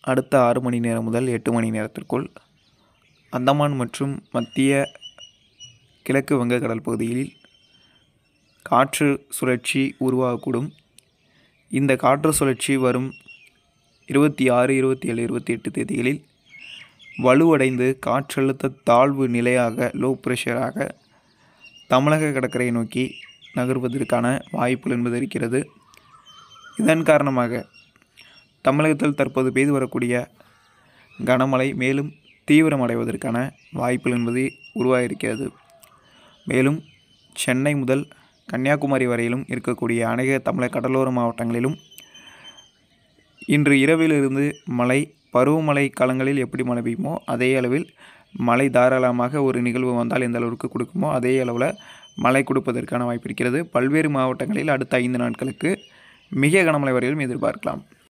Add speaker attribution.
Speaker 1: அடுத்த ஆறு மணி நேரம் முதல் எட்டு மணி நேரத்திற்குள் அந்தமான் மற்றும் மத்திய கிழக்கு வங்கக்கடல் பகுதியில் காற்று சுழற்சி உருவாகக்கூடும் இந்த காற்று சுழற்சி வரும் இருபத்தி ஆறு இருபத்தி ஏழு இருபத்தி எட்டு தேதிகளில் வலுவடைந்து காற்றழுத்த தாழ்வு நிலையாக லோ ப்ரெஷராக தமிழக கடற்கரையை நோக்கி நகர்வதற்கான வாய்ப்புகள் என்பது இருக்கிறது இதன் காரணமாக தமிழகத்தில் தற்போது பெய்து வரக்கூடிய கனமழை மேலும் தீவிரமடைவதற்கான வாய்ப்புகள் என்பது உருவாகியிருக்கிறது மேலும் சென்னை முதல் கன்னியாகுமரி வரையிலும் இருக்கக்கூடிய அநேக தமிழக கடலோர மாவட்டங்களிலும் இன்று இரவிலிருந்து மழை பருவமழை காலங்களில் எப்படி மழை பெய்யுமோ அதே அளவில் மழை தாராளமாக ஒரு நிகழ்வு வந்தால் எந்த அளவிற்கு கொடுக்குமோ அதே அளவில் மழை கொடுப்பதற்கான வாய்ப்பு இருக்கிறது பல்வேறு மாவட்டங்களில் அடுத்த ஐந்து நாட்களுக்கு மிக கனமழை வரையிலும் எதிர்பார்க்கலாம்